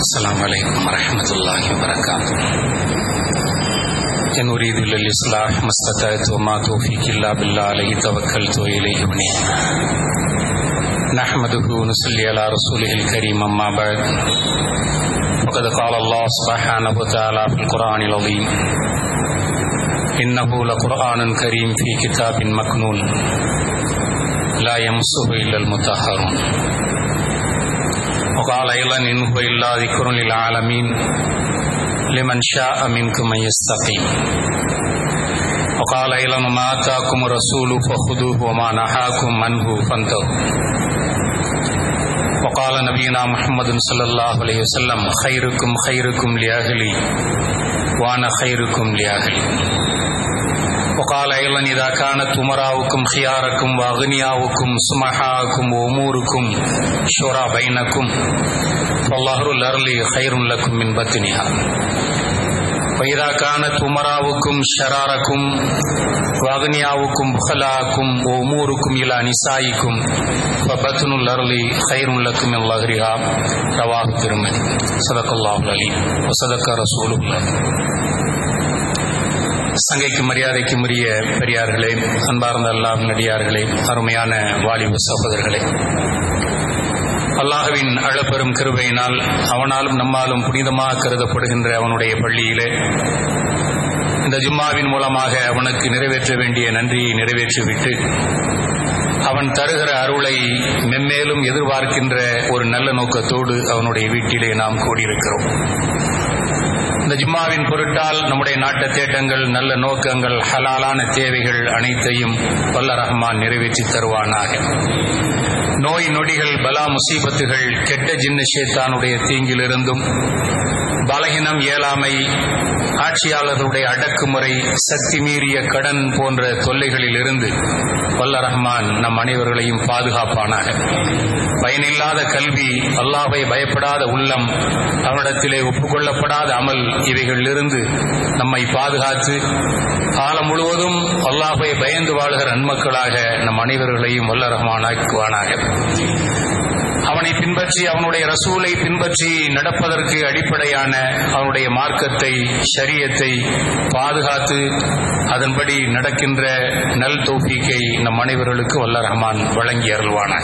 السلام عليكم ورحمة الله وبركاته إن أريد إلا الإصلاح ما استطعت وما توفيق إلا بالله عليه توكلت وإليه أنيب نحمده ونصلي على رسوله الكريم أما بعد وقد قال الله سبحانه وتعالى في القرآن العظيم إنه لقرآن كريم في كتاب مكنون لا يمسه إلا المطهرون وقال أيضا إن هو إلا ذكر للعالمين لمن شاء منكم أن يستقيم وقال أيضا ما آتاكم الرسول فخذوه وما نهاكم عنه فانتهوا وقال نبينا محمد صلى الله عليه وسلم خيركم خيركم لأهلي وأنا خيركم لأهلي وقال أيضا إذا كانت أمراؤكم خياركم وأغنياؤكم سمحاءكم وأموركم شورى بينكم فالله الأرض خير لكم من بطنها وإذا كانت أمراؤكم شراركم وأغنياؤكم بخلاءكم وأموركم إلى نسائكم فبطن الأرض خير لكم من ظهرها رواه الترمذي صدق الله العليم وصدق رسول الله சங்கைக்கு மரியாதைக்கும் உரிய பெரியார்களே அன்பார்ந்த அல்லாஹ் நடிகார்களே அருமையான வாலிப சகோதரர்களே அல்லாஹுவின் அழப்பெரும் கிருபையினால் அவனாலும் நம்மாலும் புனிதமாக கருதப்படுகின்ற அவனுடைய பள்ளியிலே இந்த ஜும்மாவின் மூலமாக அவனுக்கு நிறைவேற்ற வேண்டிய நன்றியை நிறைவேற்றிவிட்டு அவன் தருகிற அருளை மென்மேலும் எதிர்பார்க்கின்ற ஒரு நல்ல நோக்கத்தோடு அவனுடைய வீட்டிலே நாம் கூடியிருக்கிறோம் இந்த ஜிம்மாவின் பொருட்டால் நம்முடைய நாட்டு தேட்டங்கள் நல்ல நோக்கங்கள் ஹலாலான தேவைகள் அனைத்தையும் வல்ல ரஹ்மான் நிறைவேற்றி தருவானாக நோய் நொடிகள் பலா முசீபத்துகள் கெட்ட ஜின்னு ஷேத்தானுடைய தீங்கிலிருந்தும் பலகினம் இயலாமை ஆட்சியாளர்களுடைய அடக்குமுறை சக்தி மீறிய கடன் போன்ற தொல்லைகளில் இருந்து வல்ல ரஹ்மான் நம் அனைவர்களையும் பாதுகாப்பானாக பயனில்லாத கல்வி அல்லாவை பயப்படாத உள்ளம் அவனிடத்திலே ஒப்புக்கொள்ளப்படாத அமல் இவைகளிலிருந்து நம்மை பாதுகாத்து காலம் முழுவதும் அல்லாஹை பயந்து வாழ்கிற நன்மக்களாக நம் அனைவர்களையும் வல்ல ரஹ்மானாக்குவானாக அவனை பின்பற்றி அவனுடைய ரசூலை பின்பற்றி நடப்பதற்கு அடிப்படையான அவனுடைய மார்க்கத்தை ஷரியத்தை பாதுகாத்து அதன்படி நடக்கின்ற நல் தௌஃபீக்கை நம் அனைவர்களுக்கு வல்ல ரஹ்மான் வழங்கி அருள்வானாக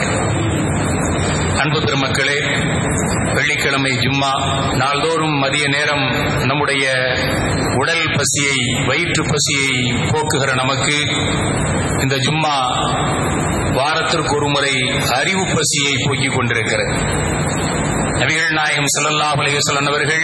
அன்பு பெருமக்களே வெள்ளிக்கிழமை ஜும்மா நாள்தோறும் மதிய நேரம் நம்முடைய உடல் பசியை வயிற்று பசியை போக்குகிற நமக்கு இந்த ஜும்மா வாரத்திற்கு ஒரு முறை அறிவு பசியை போக்கிக் கொண்டிருக்கிறது நபிகள் நாயகம் சல்லல்லா அலையுசல்லன் அவர்கள்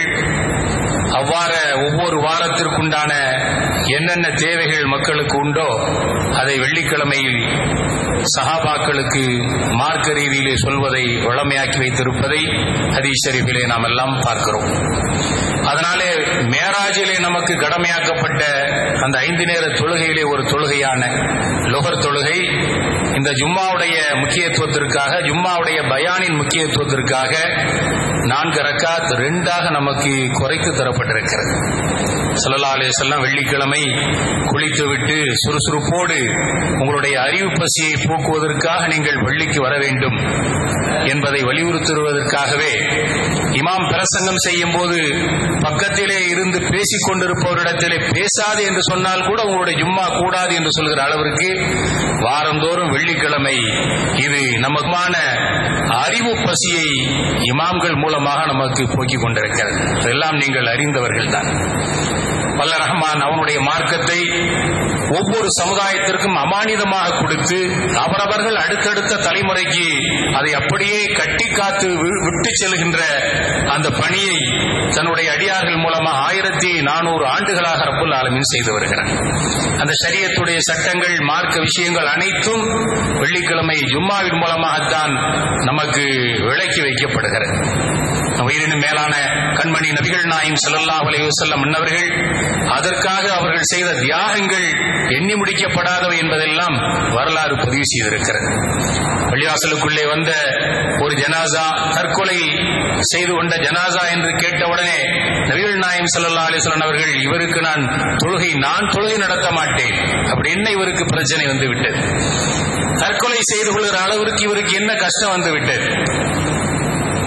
அவ்வாறு ஒவ்வொரு வாரத்திற்குண்டான என்னென்ன தேவைகள் மக்களுக்கு உண்டோ அதை வெள்ளிக்கிழமையில் சஹாபாக்களுக்கு மார்க்க ரீதியிலே சொல்வதை வளமையாக்கி வைத்திருப்பதை ஹதீஸ் ஷரீஃபிலே நாம் எல்லாம் பார்க்கிறோம் அதனாலே மேராஜிலே நமக்கு கடமையாக்கப்பட்ட அந்த ஐந்து நேர தொழுகையிலே ஒரு தொழுகையான லொகர் தொழுகை இந்த ஜும்மாவுடைய முக்கியத்துவத்திற்காக ஜும்மாவுடைய பயானின் முக்கியத்துவத்திற்காக நான்கு ரக்காத் ரெண்டாக நமக்கு குறைத்து தரப்பட்டிருக்கிறது சல்லா அலிசல்லாம் வெள்ளிக்கிழமை குளித்துவிட்டு சுறுசுறுப்போடு உங்களுடைய அறிவு பசியை போக்குவதற்காக நீங்கள் வெள்ளிக்கு வர வேண்டும் என்பதை வலியுறுத்துவதற்காகவே இமாம் பிரசங்கம் செய்யும் போது பக்கத்திலே இருந்து பேசிக் கொண்டிருப்பவரிடத்திலே பேசாது என்று சொன்னால் கூட உங்களுடைய ஜும்மா கூடாது என்று சொல்கிற அளவிற்கு வாரந்தோறும் வெள்ளிக்கிழமை இது நமக்குமான அறிவு பசியை இமாம்கள் மூலமாக நமக்கு போக்கிக் கொண்டிருக்கிறது இதெல்லாம் நீங்கள் அறிந்தவர்கள் தான் வல்ல ரஹ்மான் அவனுடைய மார்க்கத்தை ஒவ்வொரு சமுதாயத்திற்கும் அமானிதமாக கொடுத்து அவரவர்கள் அடுத்தடுத்த தலைமுறைக்கு அதை அப்படியே கட்டி காத்து விட்டு செல்கின்ற அந்த பணியை தன்னுடைய அடியார்கள் மூலமாக ஆயிரத்தி நானூறு ஆண்டுகளாக ரப்புல் ஆலமின் செய்து வருகிறார் அந்த சரியத்துடைய சட்டங்கள் மார்க்க விஷயங்கள் அனைத்தும் வெள்ளிக்கிழமை ஜும்மாவின் மூலமாகத்தான் நமக்கு விளக்கி வைக்கப்படுகிறது உயிரினும் மேலான கண்மணி நபிகள் நாயும் செல்லல்லா அலைய செல்லம் முன்னவர்கள் அதற்காக அவர்கள் செய்த தியாகங்கள் எண்ணி முடிக்கப்படாதவை என்பதெல்லாம் வரலாறு பதிவு செய்திருக்கிறது பள்ளிவாசலுக்குள்ளே வந்த ஒரு ஜனாசா தற்கொலை செய்து கொண்ட ஜனாசா என்று கேட்டவுடனே நபிகள் நாயம் சல்லா அலிஸ்வலன் அவர்கள் இவருக்கு நான் தொழுகை நான் தொழுகை நடத்த மாட்டேன் அப்படி என்ன இவருக்கு பிரச்சனை வந்து விட்டது தற்கொலை செய்து கொள்கிற அளவிற்கு இவருக்கு என்ன கஷ்டம் வந்து விட்டது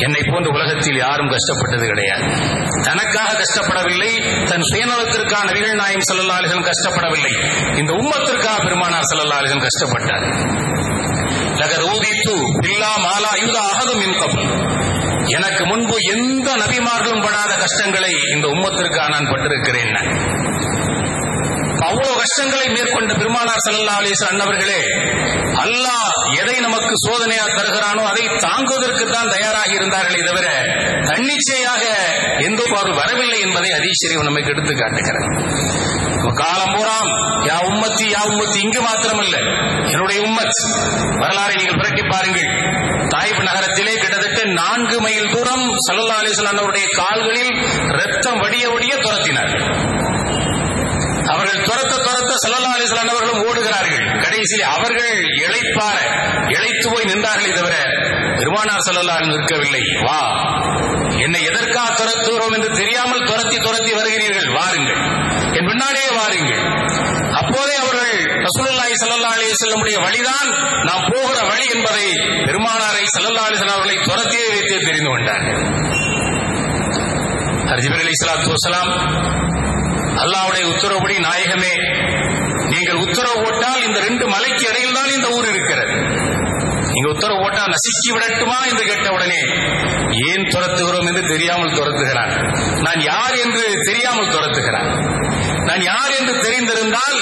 என்னை போன்ற உலகத்தில் யாரும் கஷ்டப்பட்டது கிடையாது தனக்காக கஷ்டப்படவில்லை தன் சுயநலத்திற்கான நபிகள் நாயம் செல்லல்லாளிகளும் கஷ்டப்படவில்லை இந்த உம்மத்திற்காக பெருமானார் செல்லல்லாளிகளும் கஷ்டப்பட்டார் லகர் ஊதித்து பில்லா மாலா யுத அகதும் இன்கபுல் எனக்கு முன்பு எந்த நபிமார்களும் படாத கஷ்டங்களை இந்த உம்மத்திற்காக நான் பட்டிருக்கிறேன் அவ்வளவு கஷ்டங்களை மேற்கொண்ட பெருமானார் சல்லா அலிஸ் அண்ணவர்களே அல்லாஹ் எதை நமக்கு சோதனையா தருகிறானோ அதை தாங்குவதற்கு தான் தயாராக இருந்தார்களே தவிர தன்னிச்சையாக எந்த அவர்கள் வரவில்லை என்பதை அதீஸ்வரியம் நமக்கு எடுத்து காட்டுகிறது காலம் பூராம் யா உம்மத்தி யா உம்மத்தி இங்கு மாத்திரமல்ல என்னுடைய உம்மத் வரலாறை நீங்கள் புரட்டி பாருங்கள் தாய்ப்பு நகரத்திலே கிட்டத்தட்ட நான்கு மைல் தூரம் சல்லா அலிஸ்லாம் அவருடைய கால்களில் ரத்தம் வடிய வடிய துரத்தினார்கள் அவர்கள் துரத்த துரத்த சல்லா அலிஸ்லாம் அவர்களும் ஓடுகிறார்கள் கடைசியில் அவர்கள் இழைப்பார இழைத்து போய் நின்றார்களே தவிர பெருமானார் சல்லல்லா நிற்கவில்லை வா என்னை எதற்காக துரத்துகிறோம் என்று தெரியாமல் துரத்தி துரத்தி வருகிறீர்கள் வாருங்கள் என் பின்னாடியே வாருங்கள் அப்போதே அவர்கள் ரசூலுல்லாஹி ஸல்லல்லாஹு அலைஹி வஸல்லமுடைய வழிதான் நாம் போகிற வழி என்பதை பெருமானாரை ஸல்லல்லாஹு அலைஹி வஸல்லம் அவர்களை துரத்தியே வைத்தே தெரிந்து கொண்டார்கள் ஹர்ஜிபர் அலி ஸலாத்து வஸலாம் அல்லாவுடைய உத்தரவுப்படி நாயகமே நீங்கள் உத்தரவு போட்டால் இந்த ரெண்டு மலைக்கு இடையில் தான் இந்த ஊர் இருக்கிறது நீங்க உத்தரவு போட்டா நசுக்கி விடட்டுமா என்று கேட்ட உடனே ஏன் துரத்துகிறோம் என்று தெரியாமல் துரத்துகிறான் நான் யார் என்று தெரியாமல் துரத்துகிறான் நான் யார் என்று தெரிந்திருந்தால்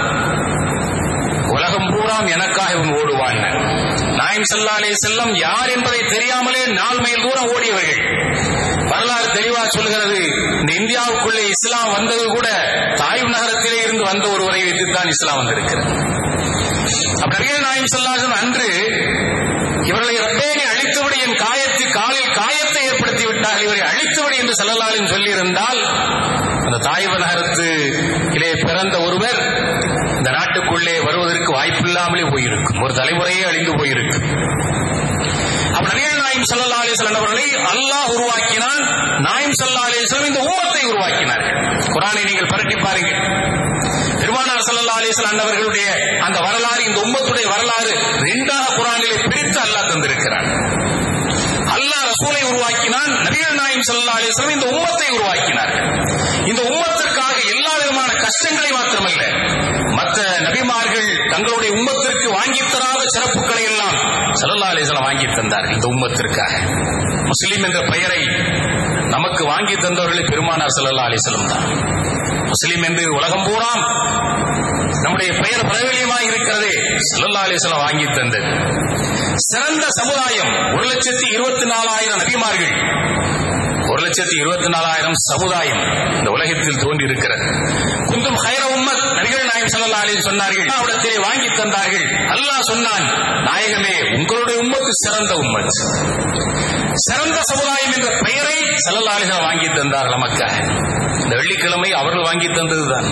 உலகம் பூராம் எனக்காக இவன் ஓடுவான் நாயம் சல்லா அலே செல்லம் யார் என்பதை தெரியாமலே நாலு மைல் தூரம் ஓடியவர்கள் வரலாறு தெளிவா சொல்கிறது இந்த இந்தியாவுக்குள்ளே இஸ்லாம் வந்தது கூட தாய்வு நகரத்திலே இருந்து வந்த ஒருவரை வைத்துத்தான் இஸ்லாம் வந்திருக்கிறது அப்படியே நாயம் சொல்லாசன் அன்று இவர்களை ரப்பேனை அழித்துவிடு என் காயத்து காலில் காயத்தை ஏற்படுத்தி விட்டார்கள் இவரை அழித்துவிடு என்று செல்லலாலின் சொல்லியிருந்தால் அந்த தாய்வு நகரத்திலே பிறந்த ஒருவர் இந்த நாட்டுக்குள்ளே வருவதற்கு வாய்ப்பில்லாமலே போயிருக்கும் ஒரு தலைமுறையே அழிந்து போயிருக்கும் அப்ப நபிகள் நாயம் சல்லா அலிஸ்லாம் அவர்களை அல்லாஹ் உருவாக்கினான் நாயம் சல்லா அலிஸ்லாம் இந்த உம்மத்தை உருவாக்கினார்கள் குரானை நீங்கள் பரட்டி பாருங்கள் பெருமானார் சல்லா அலிஸ்லாம் அவர்களுடைய அந்த வரலாறு இந்த உம்மத்துடைய வரலாறு ரெண்டாக குரானிலே பிரித்து அல்லாஹ் தந்திருக்கிறான் அல்லாஹ் ரசூலை உருவாக்கினான் நபிகள் நாயம் சல்லா அலிஸ்லாம் இந்த உம்மத்தை உருவாக்கினார்கள் இந்த உம்மத்திற்காக எல்லா விதமான கஷ்டங்களை மாத்திரமல்ல மற்ற நபிமார்கள் தங்களுடைய உம்மத்திற்கு வாங்கி தராத சிறப்புகளை எல்லாம் சல்லா அலிஸ்லாம் வாங்கி தந்தார்கள் இந்த உம்மத்திற்காக முஸ்லீம் என்ற பெயரை நமக்கு வாங்கி தந்தவர்கள் பெருமானார் சல்லா அலிஸ்லம் தான் முஸ்லீம் என்று உலகம் பூராம் நம்முடைய பெயர் பிரபலியமாக இருக்கிறது சல்லா அலிஸ்லாம் வாங்கி தந்தது சிறந்த சமுதாயம் ஒரு லட்சத்தி இருபத்தி நாலாயிரம் நபிமார்கள் ஒரு லட்சத்தி இருபத்தி நாலாயிரம் சமுதாயம் இந்த உலகத்தில் தோன்றி இருக்கிறது குந்தும் ஹைர உம்மத் நபிகள் நாயம் சல்லா அலி சொன்னார்கள் அவடத்திலே வாங்கி தந்தார்கள் அல்லாஹ் சொன்னான் நாயகமே உங்களுடைய உம்மத்து சிறந்த உம்மத் சிறந்த சமுதாயம் என்ற பெயரை சல்லல்லா அலிகள் வாங்கி தந்தார் நமக்காக இந்த வெள்ளிக்கிழமை அவர்கள் வாங்கி தந்ததுதான்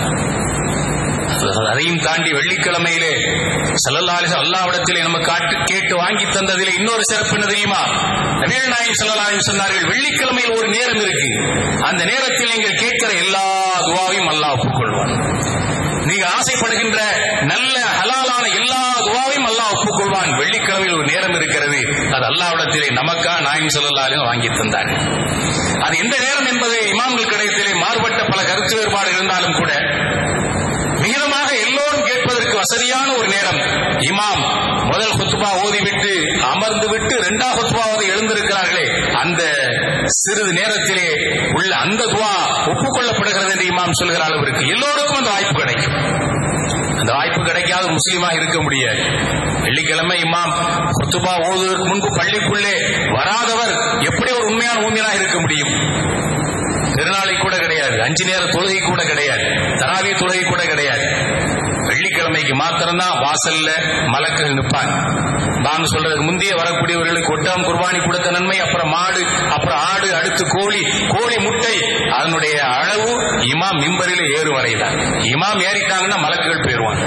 அதையும் தாண்டி வெள்ளிக்கிழமையிலே செல்லல்லாலிசம் அல்லாவிடத்திலே நம்ம காட்டு கேட்டு வாங்கி தந்ததிலே இன்னொரு சிறப்பு என்ன தெரியுமா நவீன நாயம் செல்லலாயும் சொன்னார்கள் வெள்ளிக்கிழமையில் ஒரு நேரம் இருக்கு அந்த நேரத்தில் நீங்கள் கேட்கிற எல்லா துவாவையும் அல்லாஹ் ஒப்புக்கொள்வான் நீங்க ஆசைப்படுகின்ற நல்ல ஹலாலான எல்லா துவாவையும் அல்லாஹ் ஒப்புக்கொள்வான் வெள்ளிக்கிழமையில் ஒரு நேரம் இருக்கிறது அது அல்லாவிடத்திலே நமக்கா நாயம் செல்லலாலும் வாங்கி தந்தார்கள் அது எந்த நேரம் என்பது இமாம்கள் கிடையத்திலே மாறுபட்ட பல கருத்து வேறுபாடு இருந்தாலும் கூட விகிதமாக எல்லோரும் கேட்பதற்கு வசதியான ஒரு நேரம் இமாம் முதல் குத்துபா ஓதிவிட்டு அமர்ந்து விட்டு இரண்டாவது குத்துபாவது எழுந்திருக்கிறார்களே அந்த சிறிது நேரத்திலே உள்ள அந்த துவா ஒப்புக்கொள்ளப்படுகிறது என்று இமாம் சொல்கிற அளவிற்கு எல்லோருக்கும் அந்த வாய்ப்பு கிடைக்கும் அந்த வாய்ப்பு கிடைக்காத முஸ்லீமாக இருக்க முடியாது வெள்ளிக்கிழமை இமாம் குத்துபா ஓதுவதற்கு முன்பு பள்ளிக்குள்ளே வராதவர் எப்படி ஒரு உண்மையான ஊமியனாக இருக்க முடியும் திருநாளை கூட கிடையாது அஞ்சு நேர தொழுகை கூட கிடையாது தராவி தொழுகை கூட கிடையாது வெள்ளிக்கிழமைக்கு மாத்திரம்தான் வாசல்ல மலக்கள் நிற்பாங்க பாங்க சொல்றதுக்கு முந்தைய வரக்கூடியவர்களுக்கு ஒட்டாம் குர்பானி கொடுத்த நன்மை அப்புறம் மாடு அப்புறம் ஆடு அடுத்து கோழி கோழி முட்டை அதனுடைய அளவு இமாம் மிம்பரில் ஏறு வரைதான் இமாம் ஏறிட்டாங்கன்னா மலக்குகள் போயிருவாங்க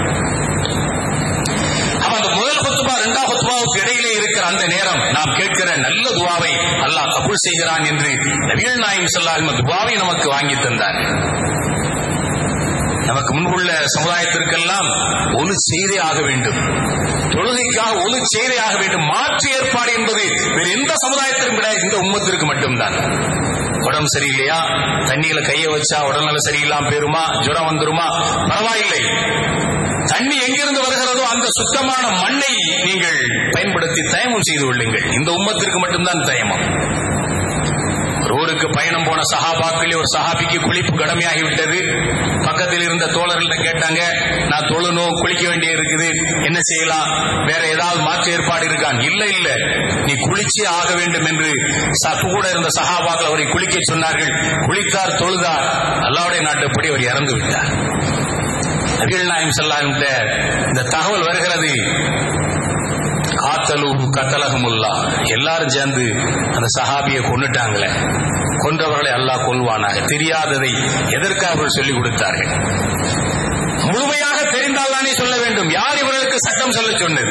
அப்ப அந்த முதல் குத்துபா இரண்டாம் குத்துபாவுக்கு இடையிலே இருக்கிற அந்த நேரம் நாம் கேட்கிற நல்ல துவாவை அல்லாஹ் கபூல் செய்கிறான் என்று நபிகள் நாயம் சொல்லால் துவாவை நமக்கு வாங்கி தந்தார் நமக்கு முன்புள்ள சமுதாயத்திற்கெல்லாம் ஒலு செய்தே ஆக வேண்டும் தொழுகைக்காக ஒலு செய்தே ஆக வேண்டும் மாற்று ஏற்பாடு என்பது வேறு எந்த சமுதாயத்திற்கும் கிடையாது இந்த உம்மத்திற்கு மட்டும்தான் உடம்பு சரியில்லையா தண்ணியில கைய வச்சா உடல்நல சரியில்லாம போயிருமா ஜுரம் வந்துருமா பரவாயில்லை தண்ணி எங்கிருந்து வருகிறதோ அந்த சுத்தமான மண்ணை நீங்கள் பயன்படுத்தி தயமம் செய்து கொள்ளுங்கள் இந்த உம்மத்திற்கு மட்டும்தான் தயமம் ஒரு ஊருக்கு பயணம் போன சஹாபாக்களே ஒரு சஹாபிக்கு குளிப்பு கடமையாகிவிட்டது பக்கத்தில் இருந்த தோழர்கள்ட்ட கேட்டாங்க நான் தொழுணும் குளிக்க வேண்டிய இருக்குது என்ன செய்யலாம் வேற ஏதாவது மாற்று ஏற்பாடு இருக்கான் இல்ல இல்ல நீ குளிச்சே ஆக வேண்டும் என்று சப்பு கூட இருந்த சஹாபாக்கள் அவரை குளிக்க சொன்னார்கள் குளித்தார் தொழுதார் அல்லாவுடைய நாட்டுப்படி அவர் இறந்து விட்டார் நபிகள் நாயம் செல்லாமிட்ட இந்த தகவல் வருகிறது காத்தலூஹு கத்தலகமுல்லா எல்லாரும் சேர்ந்து அந்த சஹாபியை கொண்டுட்டாங்களே கொன்றவர்களை அல்லாஹ் கொள்வானாக தெரியாததை எதற்காக அவர்கள் சொல்லிக் கொடுத்தார்கள் முழுமையாக தெரிந்தால் தானே சொல்ல வேண்டும் யார் இவர்களுக்கு சட்டம் சொல்ல சொன்னது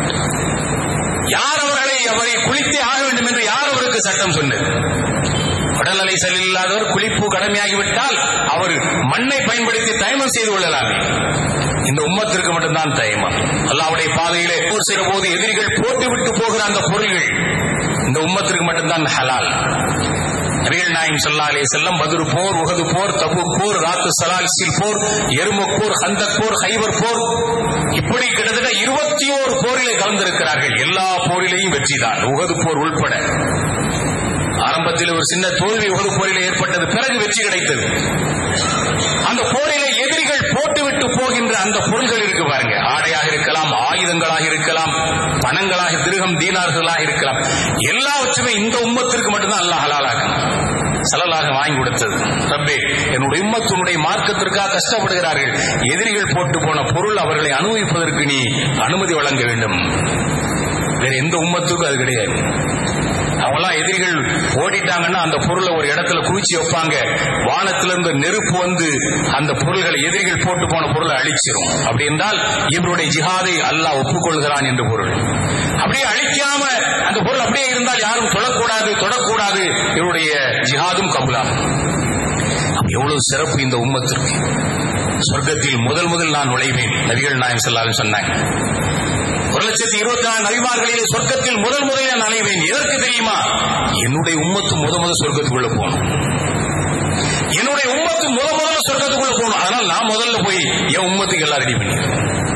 யார் அவர்களை அவரை குளித்தே ஆக வேண்டும் என்று யார் அவருக்கு சட்டம் சொன்னது உடல்நிலை சரியில்லாதவர் குளிப்பு கடமையாகிவிட்டால் அவர் மண்ணை பயன்படுத்தி தயமம் செய்து கொள்ளலாமே இந்த உம்மத்திற்கு மட்டும்தான் தயமம் அல்லாவுடைய பாதையிலே போர் செய்கிற போது எதிரிகள் போட்டுவிட்டு போகிற அந்த பொருள்கள் இந்த உம்மத்திற்கு மட்டும்தான் ஹலால் நபிகள் நாயம் சல்லா அலே செல்லம் பதுரு போர் உகது போர் தபு போர் ராத்து சலால்சில் போர் எருமக் போர் ஹந்தக் போர் ஹைவர் போர் இப்படி கிட்டத்தட்ட இருபத்தி ஓரு போரிலே கலந்திருக்கிறார்கள் எல்லா போரிலேயும் வெற்றிதான் உகது போர் உள்பட ஆரம்பத்தில் ஒரு சின்ன தோல்வி உகது போரிலே ஏற்பட்டது பிறகு வெற்றி கிடைத்தது அந்த போரிலே எதிரிகள் போட்டுவிட்டு போகின்ற அந்த பொருள்கள் இருக்கு பாருங்க ஆடையாக இருக்கலாம் ஆயுதங்களாக இருக்கலாம் பணங்களாக திருகம் தீனார்களாக இருக்கலாம் எல்லாவற்றுமே இந்த உம்மத்திற்கு மட்டும்தான் அல்லாஹ் ஹலாலாகும் சலலாக வாங்கி கொடுத்தது ரப்பே என்னுடைய உம்மத்தினுடைய மார்க்கத்திற்காக கஷ்டப்படுகிறார்கள் எதிரிகள் போட்டு போன பொருள் அவர்களை அனுபவிப்பதற்கு நீ அனுமதி வழங்க வேண்டும் வேற எந்த உம்மத்துக்கும் அது கிடையாது அவங்களாம் எதிரிகள் ஓடிட்டாங்கன்னா அந்த பொருளை ஒரு இடத்துல குவிச்சு வைப்பாங்க வானத்துல இருந்து நெருப்பு வந்து அந்த பொருள்களை எதிரிகள் போட்டு போன பொருளை அழிச்சிரும் அப்படி என்றால் இவருடைய ஜிஹாதை அல்லாஹ் ஒப்புக்கொள்கிறான் என்று பொருள் அப்படியே அழிக்காம அந்த பொருள் அப்படியே இருந்தால் யாரும் தொடக்கூடாது தொடக்கூடாது இவருடைய ஜிஹாதும் கபுலாகும் எவ்வளவு சிறப்பு இந்த உம்மத்திற்கு சொர்க்கத்தில் முதல் முதல் நான் நுழைவேன் நபிகள் நாயம் செல்லாலும் சொன்னாங்க ஒரு லட்சத்தி இருபத்தி நாலு நபிமார்களிலே சொர்க்கத்தில் முதல் முதலில் நான் அலைவேன் எதற்கு தெரியுமா என்னுடைய உம்மத்து முத முத சொர்க்கத்துக்குள்ள போகணும் என்னுடைய உம்மத்து முத முதல்ல சொர்க்கத்துக்குள்ள போகணும் அதனால் நான் முதல்ல போய் என் உம்மத்துக்கு எல்லாம் ரெடி பண்ணிக்கிறேன்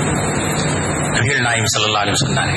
நபிகள் நாயம் செல்லலாலும் சொன்னாங்க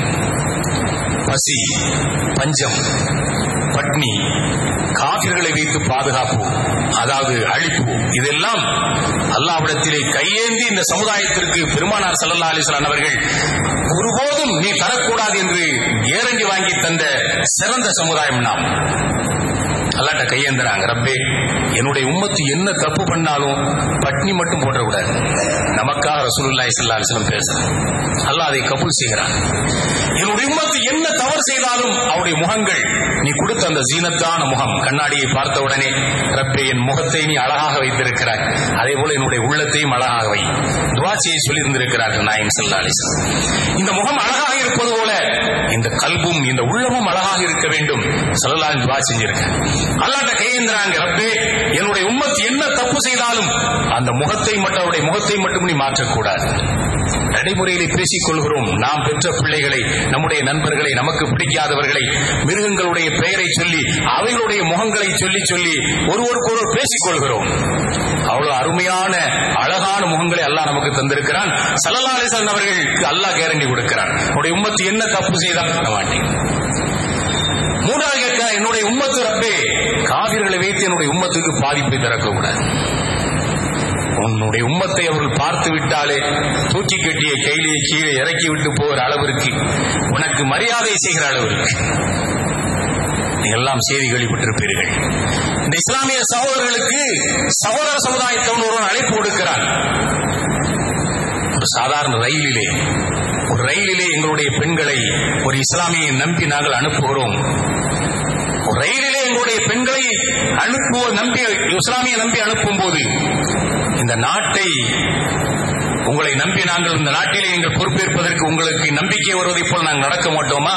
பசி பஞ்சம் பட்னி காவிர்களை வைத்து பாதுகாப்பு அதாவது அழிப்பு இதெல்லாம் அல்லாவிடத்திலே கையேந்தி இந்த சமுதாயத்திற்கு பெருமானார் சல்லல்லா அலிஸ்லான் அவர்கள் ஒருபோதும் நீ தரக்கூடாது என்று ஏரண்டி வாங்கி தந்த சிறந்த சமுதாயம் நாம் அல்லாட்ட கையேந்துறாங்க ரப்பே என்னுடைய உம்மத்து என்ன தப்பு பண்ணாலும் பட்னி மட்டும் போடக்கூடாது நமக்காக ரசூலுல்லாஹி ஸல்லல்லாஹு அலைஹி வஸல்லம் பேசுறான் அல்லாஹ் அதை கபூல் செய்கிறான் என்னுடைய உம்மத்து என்ன தவறு செய்தாலும் அவருடைய முகங்கள் நீ கொடுத்த அந்த ஜீனத்தான முகம் கண்ணாடியை பார்த்த உடனே ரப்பே என் முகத்தை நீ அழகாக வைத்திருக்கிறாய் அதே போல என்னுடைய உள்ளத்தையும் அழகாக வை துவாச்சியை சொல்லி இருந்திருக்கிறார்கள் நாயம் சல்லா அலிஸ்லாம் இந்த முகம் அழகாக இருப்பது போல இந்த கல்பும் இந்த உள்ளமும் அழகாக இருக்க வேண்டும் சல்லல்லாஹு துவா செஞ்சிருக்கேன் அல்லாட்ட கையேந்திராங்க ரப்பே என்னுடைய உம்மத்து என்ன தப்பு செய்தாலும் அந்த முகத்தை மட்டும் அவருடைய முகத்தை மட்டும் நீ மாற்றக்கூடாது நடைமுறையிலே பேசிக் கொள்கிறோம் நாம் பெற்ற பிள்ளைகளை நம்முடைய நண்பர்களை நமக்கு பிடிக்காதவர்களை மிருகங்களுடைய பெயரை சொல்லி அவைகளுடைய முகங்களை சொல்லி சொல்லி ஒருவருக்கொருவர் பேசிக் கொள்கிறோம் அவ்வளவு அருமையான அழகான முகங்களை அல்லாஹ் நமக்கு தந்திருக்கிறான் சல்லல்லா அலிசன் அவர்களுக்கு அல்லாஹ் கேரண்டி கொடுக்கிறான் உடைய உம்மத்து என்ன தப்பு செய்தால் மாட்டேன் மூன்றாவது கேட்க என்னுடைய உம்மத்து ரப்பே காவிர்களை வைத்து என்னுடைய உம்மத்துக்கு பாதிப்பை திறக்கக்கூடாது உன்னுடைய உம்மத்தை அவர்கள் பார்த்து விட்டாலே தூக்கி கட்டிய கையிலேயே கீழே இறக்கி விட்டு போகிற அளவிற்கு உனக்கு மரியாதை செய்கிற அளவிற்கு எல்லாம் செய்தி கேள்விப்பட்டிருப்பீர்கள் இந்த இஸ்லாமிய சகோதரர்களுக்கு சகோதர சமுதாயத்தவன் ஒருவன் அழைப்பு கொடுக்கிறான் ஒரு சாதாரண ரயிலிலே ஒரு ரயிலிலே எங்களுடைய பெண்களை ஒரு இஸ்லாமியை நம்பி நாங்கள் அனுப்புகிறோம் ஒரு ரயிலிலே எங்களுடைய பெண்களை அனுப்புவ நம்பி இஸ்லாமிய நம்பி அனுப்பும் போது இந்த நாட்டை உங்களை நம்பி நாங்கள் இந்த நாட்டிலே எங்கள் பொறுப்பேற்பதற்கு உங்களுக்கு நம்பிக்கை வருவதைப் போல் நாங்கள் நடக்க மாட்டோமா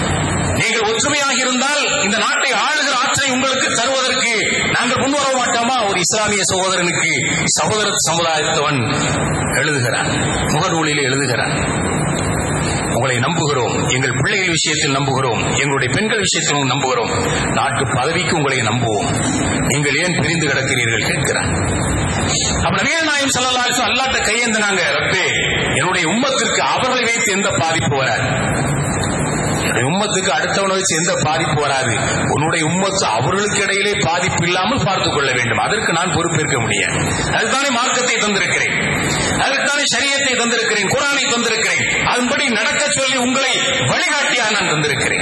நீங்கள் ஒற்றுமையாக இருந்தால் இந்த நாட்டை ஆளுகிற ஆற்றலை உங்களுக்கு தருவதற்கு நாங்கள் முன்வர மாட்டோமா ஒரு இஸ்லாமிய சகோதரனுக்கு சகோதர சமுதாயத்தவன் எழுதுகிறான் முகநூலில் எழுதுகிறான் உங்களை நம்புகிறோம் எங்கள் பிள்ளைகள் விஷயத்தில் நம்புகிறோம் எங்களுடைய பெண்கள் விஷயத்திலும் நம்புகிறோம் நாட்டு பதவிக்கு உங்களை நம்புவோம் நீங்கள் ஏன் பிரிந்து கிடக்கிறீர்கள் கேட்கிறான் அப்ப நவீன நாயம் சொல்லலாம் அல்லாட்ட கையேந்தினாங்க ரப்பே என்னுடைய உம்மத்திற்கு அவர்களை வைத்து எந்த பாதிப்பு வராது என்னுடைய உம்மத்துக்கு அடுத்தவனை வச்சு எந்த பாதிப்பு வராது உன்னுடைய உம்மத்து அவர்களுக்கு இடையிலே பாதிப்பு இல்லாமல் பார்த்துக் கொள்ள வேண்டும் அதற்கு நான் பொறுப்பேற்க முடியாது அதுதானே மார்க்கத்தை தந்திருக்கிறேன் அதுதானே சரியத்தை தந்திருக்கிறேன் குரானை தந்திருக்கிறேன் அதன்படி நடக்க சொல்லி உங்களை வழிகாட்டியாக நான் தந்திருக்கிறேன்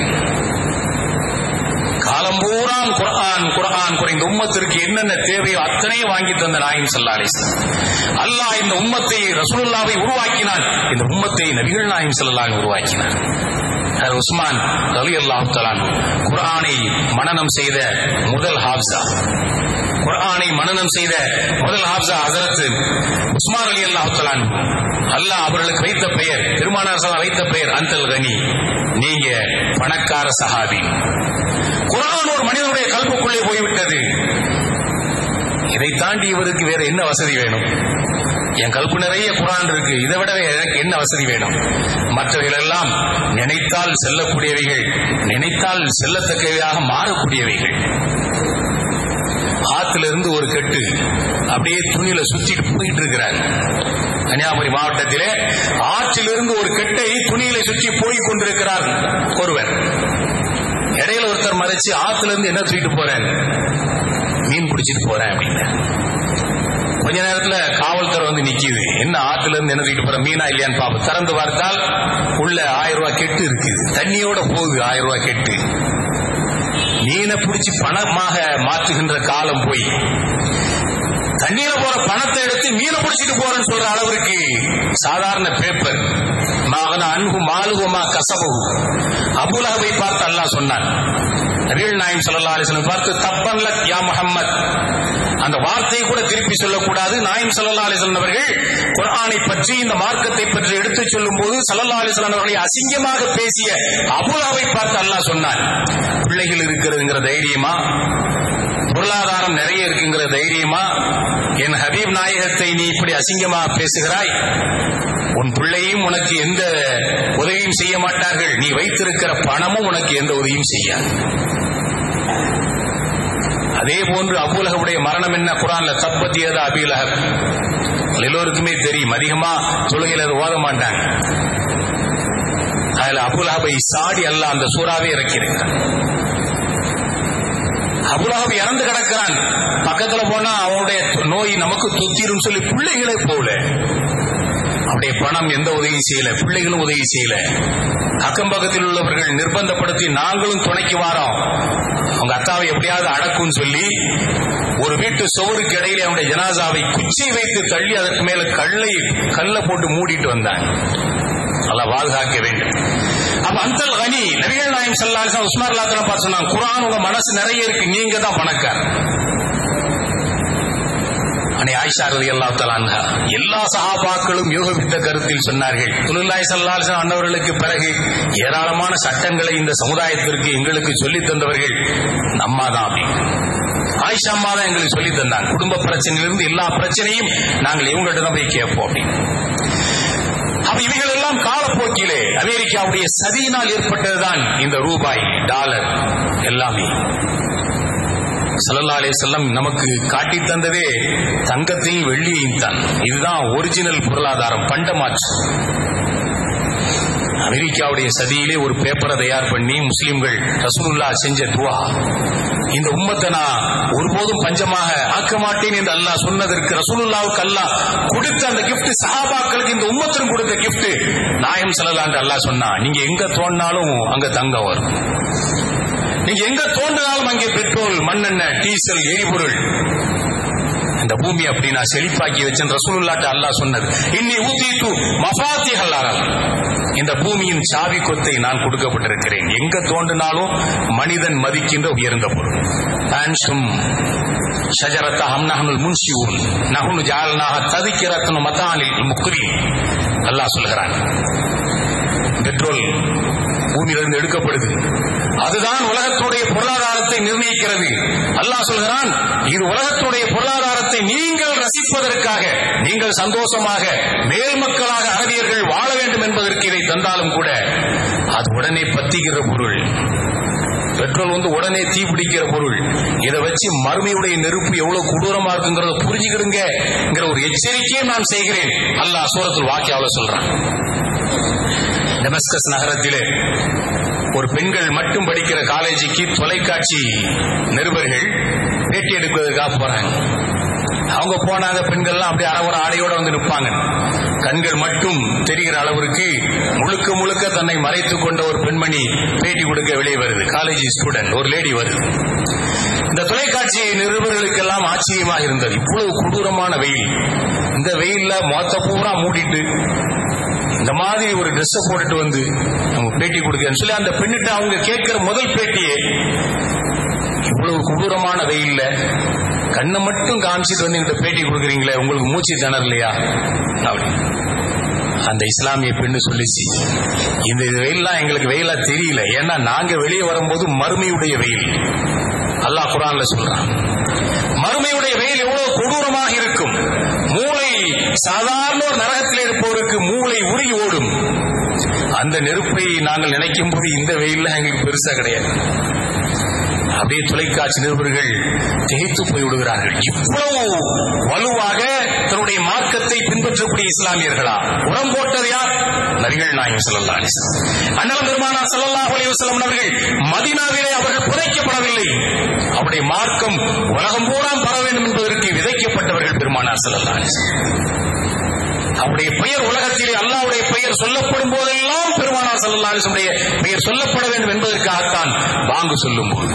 காலம் பூராம் குரான் குரான் குறைந்த உம்மத்திற்கு என்னென்ன தேவையோ அத்தனையும் வாங்கி தந்த நாயின் சல்லாலிஸ் அல்லாஹ் இந்த உம்மத்தை ரசூலுல்லாவை உருவாக்கினான் இந்த உம்மத்தை நபிகள் நாயின் சல்லாஹ் உருவாக்கினார் உஸ்மான் அலி அல்லாஹ் தலான் குரானை மனனம் செய்த முதல் ஹாப்சா குரானை மனனம் செய்த முதல் ஹாப்சா ஹசரத் உஸ்மான் அலி அல்லாஹ் தலான் அல்லாஹ் அவர்களுக்கு வைத்த பெயர் பெருமானார் வைத்த பெயர் அந்தல் கனி நீங்க பணக்கார சஹாபி குரான் ஒரு மனிதனுடைய கல்புக்குள்ளே போய்விட்டது இதை தாண்டி இவருக்கு வேற என்ன வசதி வேணும் என் கல்பு நிறைய குரான் இருக்கு இதை விட எனக்கு என்ன வசதி வேணும் மற்றவைகள் எல்லாம் நினைத்தால் செல்லக்கூடியவைகள் நினைத்தால் செல்லத்தக்கவையாக மாறக்கூடியவைகள் ஆத்துல இருந்து ஒரு கெட்டு அப்படியே துணியில சுத்திட்டு போயிட்டு இருக்கிறார் கன்னியாகுமரி மாவட்டத்திலே ஆற்றிலிருந்து ஒரு கெட்டை துணியில சுற்றி போய் கொண்டிருக்கிறார் ஒருவர் இடையில ஒருத்தர் மறைச்சு ஆத்துல இருந்து என்ன தூக்கிட்டு போறேன் மீன் பிடிச்சிட்டு போறேன் அப்படின்னு கொஞ்ச நேரத்துல காவல்துறை வந்து நிக்குது என்ன ஆத்துல இருந்து என்ன தூக்கிட்டு போற மீனா இல்லையான்னு பாப்போம் திறந்து பார்த்தால் உள்ள ஆயிரம் ரூபாய் கெட்டு இருக்குது தண்ணியோட போகுது ஆயிரம் ரூபாய் கெட்டு மீனை பிடிச்சி பணமாக மாற்றுகின்ற காலம் போய் தண்ணீர போற பணத்தை எடுத்து மீனை பிடிச்சிட்டு போறேன்னு சொல்ற அளவிற்கு சாதாரண பேப்பர் மகன அன்பு மாலுகமா கசபு அபுலகவை பார்த்து அல்லாஹ் சொன்னான் நபிகள் நாயம் சல்லா அலிஸ்லம் பார்த்து தப்பன்ல யா முகம்மத் அந்த வார்த்தையை கூட திருப்பி சொல்லக்கூடாது நாயம் சல்லா அலிஸ்லம் அவர்கள் குரானை பற்றி இந்த மார்க்கத்தை பற்றி எடுத்து சொல்லும் போது சல்லா அலிஸ்லாம் அவர்களை அசிங்கமாக பேசிய அபுலாவை பார்த்து அல்லாஹ் சொன்னான் பிள்ளைகள் இருக்கிறதுங்கிற தைரியமா பொருளாதாரம் நிறைய இருக்குங்கிற தைரியமா என் ஹபீப் நாயகத்தை நீ இப்படி அசிங்கமா பேசுகிறாய் உன் பிள்ளையும் உனக்கு எந்த உதவியும் செய்ய மாட்டார்கள் நீ வைத்திருக்கிற பணமும் உனக்கு எந்த உதவியும் செய்யாது அதே போன்று அபுலகவுடைய மரணம் என்ன குரான்ல தப்பத்தியது அபிலகப் எல்லோருக்குமே தெரியும் அதிகமா தொழுகையில் அது ஓத மாட்டாங்க அதுல அபுலகபை சாடி அல்ல அந்த சூறாவே இறக்கியிருக்கிறான் அபுலகப் இறந்து கிடக்கிறான் பக்கத்துல போனா அவனுடைய நோய் நமக்கு தொத்திரும் சொல்லி பிள்ளைகளே போல அவருடைய பணம் எந்த உதவியும் செய்யல பிள்ளைகளும் உதவி செய்யல அக்கம் பக்கத்தில் உள்ளவர்கள் நிர்பந்தப்படுத்தி நாங்களும் துணைக்கு வாரோம் அவங்க அத்தாவை எப்படியாவது அடக்கும்னு சொல்லி ஒரு வீட்டு சுவருக்கு இடையிலே அவனுடைய ஜனாசாவை குச்சி வைத்து தள்ளி அதற்கு மேல கல்லை கல்ல போட்டு மூடிட்டு வந்தாங்க அல்ல பாதுகாக்க வேண்டும் அப்ப அந்த கனி நபிகள் நாயம் சல்லாசன் உஸ்மார் அல்லாத்தன பார்த்து சொன்னாங்க குரான் உங்க மனசு நிறைய இருக்கு நீங்க தான் பணக்கார் அனை ஆயிஷா ரதி அல்லா தலான்ஹா எல்லா சஹாபாக்களும் யோகவித்த கருத்தில் சொன்னார்கள் துலுல்லாய் சல்லாசன் அன்னவர்களுக்கு பிறகு ஏராளமான சட்டங்களை இந்த சமுதாயத்திற்கு எங்களுக்கு சொல்லித் தந்தவர்கள் நம்மா தான் அப்படி ஆயிஷா அம்மா தான் எங்களுக்கு சொல்லி தந்தாங்க குடும்ப பிரச்சனையிலிருந்து எல்லா பிரச்சனையும் நாங்கள் இவங்கள்ட்ட தான் போய் கேட்போம் அப்படின்னு அப்ப இவைகள் எல்லாம் காலப்போக்கிலே அமெரிக்காவுடைய சதியினால் ஏற்பட்டதுதான் இந்த ரூபாய் டாலர் எல்லாமே சல்லல்லா அலே செல்லம் நமக்கு காட்டி தந்ததே தங்கத்தையும் வெள்ளியையும் தான் இதுதான் ஒரிஜினல் பொருளாதாரம் பண்டமாற்று அமெரிக்காவுடைய சதியிலே ஒரு பேப்பரை தயார் பண்ணி முஸ்லிம்கள் ரசூலுல்லா செஞ்ச துவா இந்த உம்மத்தை நான் ஒருபோதும் பஞ்சமாக ஆக்க மாட்டேன் என்று அல்லாஹ் சொன்னதற்கு ரசூலுல்லாவுக்கு அல்லாஹ் கொடுத்த அந்த கிஃப்ட் சஹாபாக்களுக்கு இந்த உம்மத்திலும் கொடுத்த கிஃப்ட் நாயம் செல்லலான்னு அல்லாஹ் சொன்னா நீங்க எங்க தோண்டினாலும் அங்க தங்கம் வரும் நீங்க எங்க தோன்றினாலும் அங்கே பெட்ரோல் மண்ணெண்ணெய் டீசல் எரிபொருள் இந்த பூமி அப்படி நான் செழிப்பாக்கி வச்சேன் ரசூலுல்லாட்ட அல்லாஹ் சொன்னது இன்னி ஊத்திட்டு மஃபாத்தி ஹல்லாரல் இந்த பூமியின் சாவி கொத்தை நான் கொடுக்கப்பட்டிருக்கிறேன் எங்க தோன்றினாலும் மனிதன் மதிக்கின்ற உயர்ந்த பொருள் ஆன்ஷும் ஷஜரத்த ஹம்னஹனுல் முன்ஷியூன் நஹுனு ஜால்னாக ததிக்கிறத்தனு மத்தானில் முக்ரி அல்லாஹ் சொல்கிறான் பெட்ரோல் பூமியிலிருந்து எடுக்கப்படுது அதுதான் உலகத்துடைய பொருளாதாரத்தை நிர்ணயிக்கிறது அல்லாஹ் சொல்கிறான் இது உலகத்துடைய பொருளாதாரத்தை நீங்கள் ரசிப்பதற்காக நீங்கள் சந்தோஷமாக மேல் மக்களாக அரபியர்கள் வாழ வேண்டும் என்பதற்கு இதை தந்தாலும் கூட அது உடனே பத்திக்கிற பொருள் பெட்ரோல் வந்து உடனே தீ பிடிக்கிற பொருள் இதை வச்சு மறுமையுடைய நெருப்பு எவ்வளவு கொடூரமா இருக்குங்கிறத புரிஞ்சுக்கிடுங்கிற ஒரு எச்சரிக்கையை நான் செய்கிறேன் அல்லாஹ் சூரத்தில் வாக்கியாவில் சொல்றான் டெமஸ்கஸ் நகரத்திலே ஒரு பெண்கள் மட்டும் படிக்கிற காலேஜுக்கு தொலைக்காட்சி நிருபர்கள் பேட்டி எடுப்பதற்காக போறாங்க அவங்க போனாங்க பெண்கள்லாம் அப்படியே அறவர ஆடையோட வந்து நிற்பாங்க கண்கள் மட்டும் தெரிகிற அளவிற்கு முழுக்க முழுக்க தன்னை மறைத்துக் கொண்ட ஒரு பெண்மணி பேட்டி கொடுக்க வெளியே வருது காலேஜ் ஸ்டூடெண்ட் ஒரு லேடி வருது இந்த தொலைக்காட்சி நிருபர்களுக்கெல்லாம் ஆச்சரியமாக இருந்தது இவ்வளவு கொடூரமான வெயில் இந்த வெயில்ல மொத்த பூரா மூடிட்டு இந்த மாதிரி ஒரு ட்ரெஸ் போட்டுட்டு வந்து அவங்க பேட்டி கொடுக்கன்னு சொல்லி அந்த பெண்ணிட்ட அவங்க கேட்கிற முதல் பேட்டியே இவ்வளவு கொடூரமான வெயில்ல கண்ணை மட்டும் காமிச்சிட்டு வந்து எங்கிட்ட பேட்டி கொடுக்குறீங்களே உங்களுக்கு மூச்சு திணறலையா அப்படி அந்த இஸ்லாமிய பெண்ணு சொல்லிச்சு இந்த வெயில்லாம் எங்களுக்கு வெயிலா தெரியல ஏன்னா நாங்க வெளியே வரும்போது மறுமையுடைய வெயில் அல்லாஹ் குரான்ல சொல்றான் மறுமையுடைய வெயில் எவ்வளவு கொடூரமாக இருக்கும் மூளை சாதாரண ஒரு நரகத்தில் இருப்பவருக்கு மூளை உருகி ஓடும் அந்த நெருப்பை நாங்கள் நினைக்கும் போது இந்த வெயில்ல எங்களுக்கு பெருசா கிடையாது அப்படியே தொலைக்காட்சி நிருபர்கள் திகைத்து போய் விடுகிறார்கள் இவ்வளவு வலுவாக தன்னுடைய மார்க்கத்தை பின்பற்றக்கூடிய இஸ்லாமியர்களா உரம் போட்டது யார் நபிகள் நாயகம் ஸல்லல்லாஹு அலைஹி வஸல்லம் அண்ணல் பெருமானா ஸல்லல்லாஹு அலைஹி வஸல்லம் அவர்கள் மதீனாவிலே அவர்கள் புதைக்கப்படவில்லை அவருடைய மார்க்கம் உலகம் பூரா பரவ வேண்டும் என்பதற்கு விதைக்கப்பட்டவர்கள் பெருமானார் ஸல்லல்லாஹு அலைஹி வஸல்லம் அவருடைய பெயர் உலகத்திலே அல்லாவுடைய பெயர் சொல்லப்படும் போதெல்லாம் பெருமானார் ஸல்லல்லாஹு அலைஹி வஸல்லம் பெயர் சொல்லப்பட வேண்டும் என்பதற்காகத்தான் பாங்கு சொல்லும் போது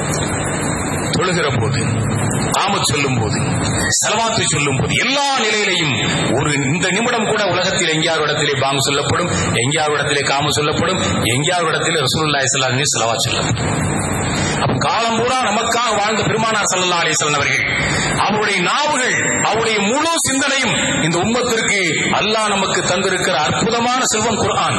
தொழுகிற போது ஆமத் சொல்லும் போது செலவாத்து சொல்லும் போது எல்லா நிலையிலையும் ஒரு இந்த நிமிடம் கூட உலகத்தில் எங்கேயாவது இடத்திலே பாங்கு சொல்லப்படும் எங்கேயாவது இடத்திலே காம சொல்லப்படும் எங்கேயாவது இடத்திலே ரசூலுல்லாஹி ஸல்லல்லாஹு அலைஹி வஸல்லம் செலவாத் சொல்லப்படும் அப்ப காலம் பூரா நமக்காக வாழ்ந்த பெருமானார் ஸல்லல்லாஹு அலைஹி வஸல்லம் அவர்கள் அவருடைய நாவுகள் அவருடைய முழு சிந்தனையும் இந்த உம்மத்திற்கு அல்லாஹ் நமக்கு தந்திருக்கிற அற்புதமான செல்வம் குர்ஆன்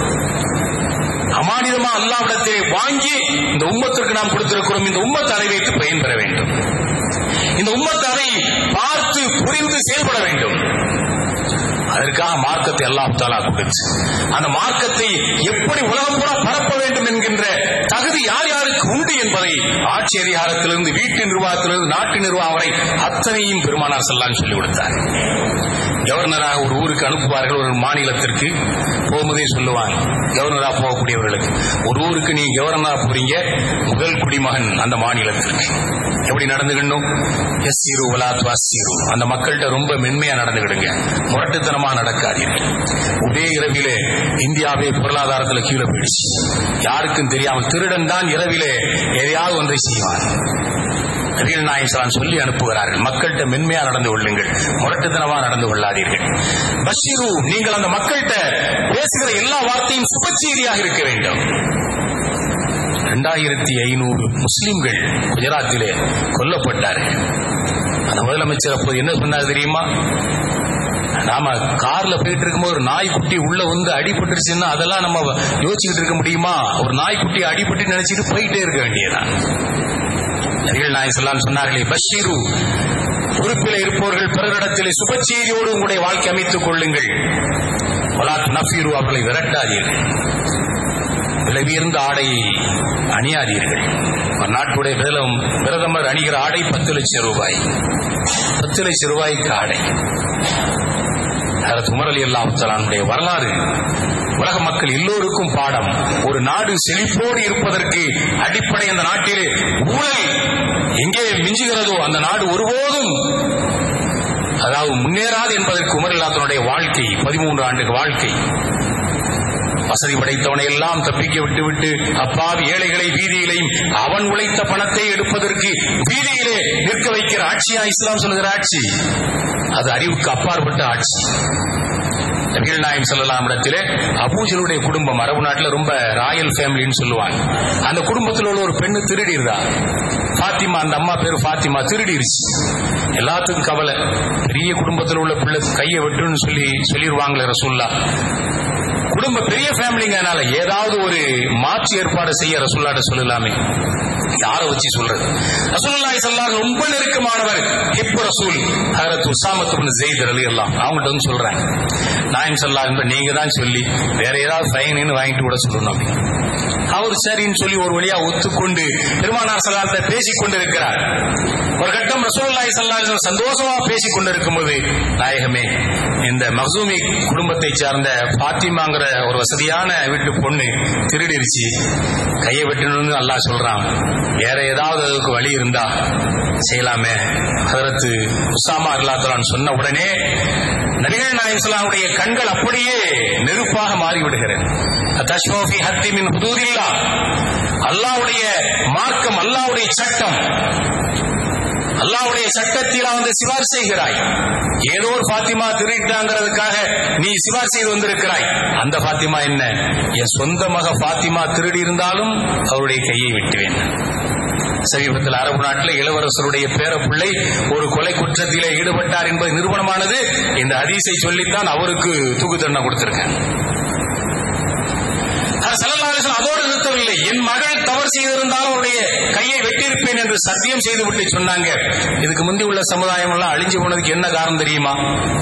அமானிதமா அல்லாவிடத்திலே வாங்கி இந்த உம்மத்திற்கு நாம் கொடுத்திருக்கிறோம் இந்த உம்மத்தை அதை வைத்து பயன்பெற வேண்டும் இந்த உம்மத்தை அதை பார்த்து புரிந்து செயல்பட வேண்டும் அதற்காக மார்க்கத்தை அல்லாஹ் தாலா கொடுத்து அந்த மார்க்கத்தை எப்படி உலகம் பூரா பரப்ப வேண்டும் என்கின்ற தகுதி யார் யாருக்கு உண்டு என்பதை ஆட்சி அதிகாரத்திலிருந்து வீட்டு நிர்வாகத்திலிருந்து நாட்டு நிர்வாகம் வரை அத்தனையும் பெருமானார் செல்லான்னு சொல்லிக் கொடுத்தார் கவர்னராக ஒரு ஊருக்கு அனுப்புவார்கள் ஒரு மாநிலத்திற்கு போகும்போதே சொல்லுவாங்க கவர்னரா போகக்கூடியவர்களுக்கு ஒரு ஊருக்கு நீ கவர்னரா போறீங்க முதல் குடிமகன் அந்த மாநிலத்திற்கு எப்படி நடந்துக்கணும் எஸ் சீரு வலாத் வாசீரு அந்த மக்கள்கிட்ட ரொம்ப மென்மையா நடந்துக்கிடுங்க முரட்டுத்தனமா நடக்காதீர்கள் ஒரே இரவிலே இந்தியாவே பொருளாதாரத்தில் கீழே போயிடுச்சு யாருக்கும் தெரியாமல் திருடன் தான் இரவிலே எதையாவது ஒன்றை செய்வான் நபிகள் நாயகம் சொல்லி அனுப்புகிறார்கள் மக்கள்கிட்ட மென்மையா நடந்து கொள்ளுங்கள் முரட்டுத்தனமா நடந்து கொள்ளாதீர்கள் பஷீரு நீங்கள் அந்த மக்கள்கிட்ட பேசுகிற எல்லா வார்த்தையும் சுபச்செய்தியாக இருக்க வேண்டும் இரண்டாயிரத்தி ஐநூறு முஸ்லிம்கள் குஜராத்திலே கொல்லப்பட்டார்கள் அந்த முதலமைச்சர் அப்போது என்ன சொன்னார் தெரியுமா நாம கார்ல போயிட்டு இருக்கும்போது ஒரு நாய்க்குட்டி உள்ள வந்து அடிபட்டுருச்சுன்னா அதெல்லாம் நம்ம யோசிச்சுக்கிட்டு இருக்க முடியுமா ஒரு நாய்க்குட்டி அடிபட்டு நினைச்சிட்டு போயிட்டே இருக்க வேண்டியதான் நபிகள் நாயகம் ஸல்லல்லாஹு சொன்னார்களே பஷீரு பொறுப்பில் இருப்பவர்கள் பிறரிடத்திலே சுபச்செய்தியோடு உங்களுடைய வாழ்க்கை அமைத்துக் கொள்ளுங்கள் வலாத் நஃபீரு அவர்களை விரட்டாதீர்கள் விலை உயர்ந்த ஆடையை அணியாதீர்கள் ஒரு நாட்டுடைய பிரதம் பிரதமர் அணிகிற ஆடை பத்து லட்சம் ரூபாய் பத்து லட்சம் ரூபாய்க்கு ஆடை அதற்கு உமர் அலி அல்லாஹுத்தலானுடைய வரலாறு உலக மக்கள் எல்லோருக்கும் பாடம் ஒரு நாடு செழிப்போடு இருப்பதற்கு அடிப்படை அந்த நாட்டிலே ஊழல் எங்கே மிஞ்சுகிறதோ அந்த நாடு ஒருபோதும் அதாவது முன்னேறாது என்பதற்கு உமர் இல்லாதனுடைய வாழ்க்கை பதிமூன்று ஆண்டு வாழ்க்கை வசதி படைத்தவனை எல்லாம் தப்பிக்க விட்டு விட்டு அப்பாவி ஏழைகளை வீதியிலையும் அவன் உழைத்த பணத்தை எடுப்பதற்கு வீதியிலே நிற்க வைக்கிற ஆட்சியா இஸ்லாம் சொல்லுகிற ஆட்சி அது அறிவுக்கு அப்பாற்பட்ட ஆட்சி நபிகள் நாயம் சொல்லலாம் இடத்திலே அபூஜலுடைய குடும்பம் அரபு நாட்டில் ரொம்ப ராயல் ஃபேமிலின்னு சொல்லுவாங்க அந்த குடும்பத்தில் உள்ள ஒரு பெண்ணு திருடிடுறா பாத்திமா அந்த அம்மா பேர் பாத்திமா திருடிருச்சு எல்லாத்துக்கும் கவலை பெரிய குடும்பத்தில் உள்ள பிள்ளை கையை வெட்டுன்னு சொல்லி சொல்லிடுவாங்களே ரசூல்லா குடும்ப பெரிய ஃபேமிலிங்கனால ஏதாவது ஒரு மாற்று ஏற்பாடு செய்ய ரசூல்லாட்ட சொல்லலாமே யாரை வச்சு சொல்றது ரசூலுல்லாஹி ஸல்லல்லாஹு ரொம்ப நெருக்கமானவர் ஹிப் ரசூல் ஹஜரத் உஸாமத் இப்னு ஸெய்த் ரலியல்லாஹு அவங்கள்ட்ட வந்து சொல்றாங்க நாயம் ஸல்லல்லாஹு நீங்க தான் சொல்லி வேற ஏதாவது ஃபைன்னு வாங்கிட்டு கூட சொல்லணும் அப்படின்னு அவர் சரின்னு சொல்லி ஒரு வழியா ஒத்துக்கொண்டு பெருமானார் சல்லாத்தை பேசிக் கொண்டிருக்கிறார் ஒரு கட்டம் ரசூலுல்லாஹி ஸல்லல்லாஹு அலைஹி வஸல்லம் சந்தோஷமா பேசிக் கொண்டிருக்கும்போது நாயகமே இந்த மக்சூமி குடும்பத்தை சார்ந்த பாத்திமாங்கிற ஒரு வசதியான வீட்டு பொண்ணு திருடிருச்சு கையை வெட்டணும்னு அல்லாஹ் சொல்றான் வேற ஏதாவது அதுக்கு வழி இருந்தா செய்யலாமே ஹதரத்து உசாமா அல்லாத்தலான் சொன்ன உடனே நபிகள் நாயம் ஸல்லல்லாஹுடைய கண்கள் அப்படியே நெருப்பாக மாறிவிடுகிறது தஷ்மோஃபி ஹத்தி மின் ஹுதூதில்லா அல்லாஹ்வுடைய மார்க்கம் அல்லாஹ்வுடைய சட்டம் அல்லாஹ்வுடைய சட்டத்தில் வந்து சிபார் செய்கிறாய் ஏதோ ஒரு பாத்திமா திருடிட்டாங்கிறதுக்காக நீ சிபார் செய்து வந்திருக்கிறாய் அந்த பாத்திமா என்ன என் சொந்த மக பாத்திமா திருடி இருந்தாலும் அவருடைய கையை வெட்டுவேன் சமீபத்தில் அரபு நாட்டில் இளவரசருடைய பேர பிள்ளை ஒரு கொலை குற்றத்திலே ஈடுபட்டார் என்பது நிறுவனமானது இந்த ஹதீஸை சொல்லித்தான் அவருக்கு தூக்கு தண்டனை கொடுத்திருக்கேன் அதோடு நிறுத்தவில்லை என் மகள் தவறு செய்திருந்தாலும் அவருடைய கையை வெட்டியிருப்பேன் என்று சத்தியம் செய்துவிட்டு சொன்னாங்க இதுக்கு முந்தி உள்ள சமுதாயம் எல்லாம் அழிஞ்சு போனதுக்கு என்ன காரணம் தெரியுமா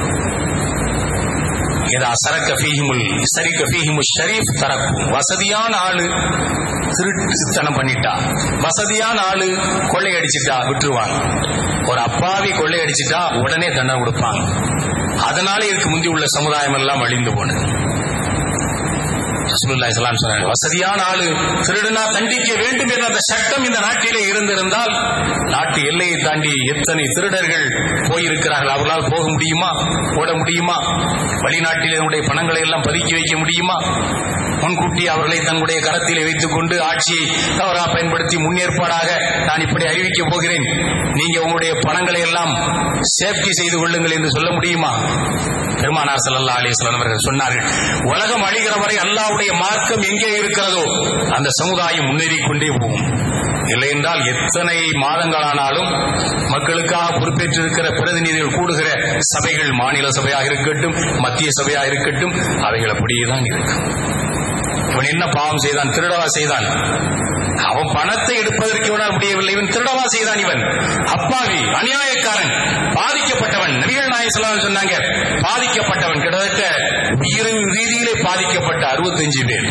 இதா சரக்க ஃபீஹிமுல் சரிக்க ஃபீஹிமு ஷரீஃப் தரக்கும் வசதியான ஆளு திருட்டுத்தனம் பண்ணிட்டா வசதியான ஆளு கொள்ளையடிச்சிட்டா விட்டுருவாங்க ஒரு அப்பாவி கொள்ளையடிச்சிட்டா உடனே தண்டனை கொடுப்பாங்க அதனால இதுக்கு முந்தி உள்ள சமுதாயம் எல்லாம் அழிந்து போனது ரசூலுல்லாஹி ஸல்லல்லாஹு அலைஹி வஸல்லம் வசதியான ஆளு திருடுனா தண்டிக்க வேண்டும் என்ற அந்த சட்டம் இந்த நாட்டிலே இருந்திருந்தால் நாட்டு எல்லையை தாண்டி எத்தனை திருடர்கள் போயிருக்கிறார்கள் அவர்களால் போக முடியுமா போட முடியுமா வெளிநாட்டில் என்னுடைய பணங்களை எல்லாம் பதுக்கி வைக்க முடியுமா முன்கூட்டி அவர்களை தங்களுடைய கரத்திலே வைத்துக் கொண்டு ஆட்சியை தவறாக பயன்படுத்தி முன்னேற்பாடாக நான் இப்படி அறிவிக்கப் போகிறேன் நீங்க உங்களுடைய பணங்களை எல்லாம் சேஃப்டி செய்து கொள்ளுங்கள் என்று சொல்ல முடியுமா பெருமானார் ஸல்லல்லாஹு அலைஹி வஸல்லம் அவர்கள் சொன்னார்கள் உலகம் அழிகிற வரை அல்லாஹ்வுடைய மார்க்கம் எங்கே இருக்கிறதோ அந்த சமுதாயம் முன்னேறிக் கொண்டே போகும் இல்லை என்றால் எத்தனை மாதங்களானாலும் மக்களுக்காக பொறுப்பேற்றிருக்கிற பிரதிநிதிகள் கூடுகிற சபைகள் மாநில சபையாக இருக்கட்டும் மத்திய சபையாக இருக்கட்டும் அவைகள் அப்படியே தான் இருக்கும் இவன் என்ன பாவம் செய்தான் திருடவா செய்தான் அவன் பணத்தை எடுப்பதற்கு இவனால் முடியவில்லை இவன் திருடவா செய்தான் இவன் அப்பாவி அநியாயக்காரன் பாதிக்கப்பட்டவன் நபிகள் நாயகம் ஸல்லல்லாஹு அலைஹி சொன்னாங்க பாதிக்கப்பட்டவன் கிட்டத்தட்ட உயிர் ரீதியிலே பாதிக்கப்பட்ட அறுபத்தஞ்சு பேர்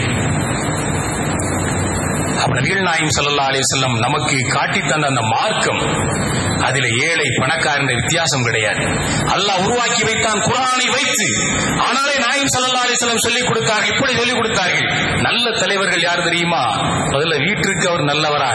அப்ப நபிகள் நாயகம் ஸல்லல்லாஹு அலைஹி வஸல்லம் நமக்கு காட்டி தந்த அந்த மார்க்கம் அதில ஏழை பணக்காரன் வித்தியாசம் கிடையாது அல்லாஹ் உருவாக்கி வைத்தான் குரானை வைத்து ஆனாலே நாயம் ஸல்லல்லாஹு அலைஹி வஸல்லம் சொல்லிக் கொடுத்தார்கள் இப்படி சொல்லிக் கொடுத்தார்கள் நல்ல தலைவர்கள் யார் தெரியுமா முதல்ல வீட்டிற்கு அவர் நல்லவரா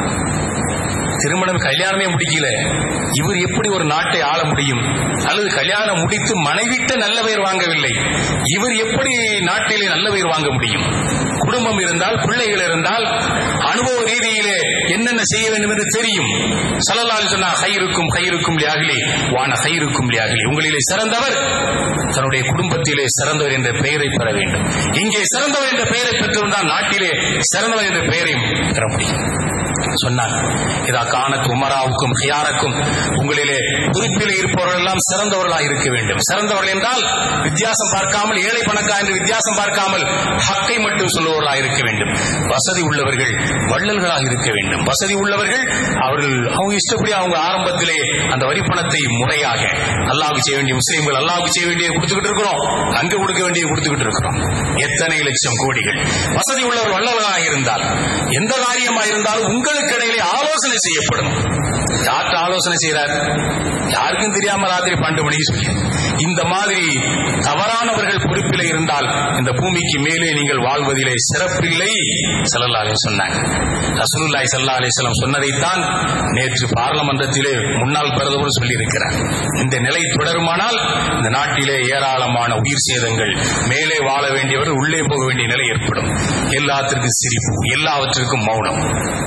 திருமணம் கல்யாணமே முடிக்கல இவர் எப்படி ஒரு நாட்டை ஆள முடியும் அல்லது கல்யாணம் முடித்து மனைவிட்ட நல்ல பெயர் வாங்கவில்லை இவர் எப்படி நாட்டிலே நல்ல பெயர் வாங்க முடியும் குடும்பம் இருந்தால் பிள்ளைகள் இருந்தால் அனுபவ ரீதியிலே என்னென்ன செய்ய வேண்டும் என்று தெரியும் சல்லல்லாஹு சொன்னா ஹைருக்கும் ஹைருக்கும் லியாகிலே வான ஹைருக்கும் லியாகிலே உங்களிலே சிறந்தவர் தன்னுடைய குடும்பத்திலே சிறந்தவர் என்ற பெயரை பெற வேண்டும் இங்கே சிறந்தவர் என்ற பெயரை பெற்றிருந்தால் நாட்டிலே சிறந்தவர் என்ற பெயரையும் பெற முடியும் சொன்னான் இதா காணத் உமராவுக்கும் ஹியாருக்கும் உங்களிலே குறிப்பில் இருப்பவர்கள் எல்லாம் சிறந்தவர்களாக இருக்க வேண்டும் சிறந்தவர்கள் என்றால் வித்தியாசம் பார்க்காமல் ஏழை பணக்கா என்று வித்தியாசம் பார்க்காமல் ஹக்கை மட்டும் சொல்லுவவர்களாக இருக்க வேண்டும் வசதி உள்ளவர்கள் வள்ளல்களாக இருக்க வேண்டும் வசதி உள்ளவர்கள் அவர்கள் அவங்க இஷ்டப்படி அவங்க ஆரம்பத்திலே அந்த வரி பணத்தை முறையாக அல்லாவுக்கு செய்ய வேண்டிய முஸ்லீம்கள் அல்லாவுக்கு செய்ய வேண்டிய கொடுத்துக்கிட்டு இருக்கிறோம் அங்கு கொடுக்க வேண்டிய கொடுத்துக்கிட்டு இருக்கிறோம் எத்தனை லட்சம் கோடிகள் வசதி உள்ளவர் வள்ளல்களாக இருந்தால் எந்த காரியமாக இருந்தாலும் உங்களுக்கு இடையிலே ஆலோசனை செய்யப்படும் யார்கிட்ட ஆலோசனை செய்யறார் யாருக்கும் தெரியாம ராத்திரி பன்னெண்டு மணிக்கு சொல்லி இந்த மாதிரி தவறானவர்கள் பொறுப்பில் இருந்தால் இந்த பூமிக்கு மேலே நீங்கள் வாழ்வதிலே சிறப்பில்லை செல்லல்லாலே சொன்னாங்க ரசூலுல்லாஹி ஸல்லல்லாஹு அலைஹி வஸல்லம் சொன்னதைத்தான் நேற்று பார்லமன்றத்திலே முன்னாள் பிரதமர் சொல்லியிருக்கிறார் இந்த நிலை தொடருமானால் இந்த நாட்டிலே ஏராளமான உயிர் சேதங்கள் மேலே வாழ வேண்டியவர் உள்ளே போக வேண்டிய நிலை ஏற்படும் எல்லாத்திற்கும் சிரிப்பு எல்லாவற்றிற்கும் மௌனம்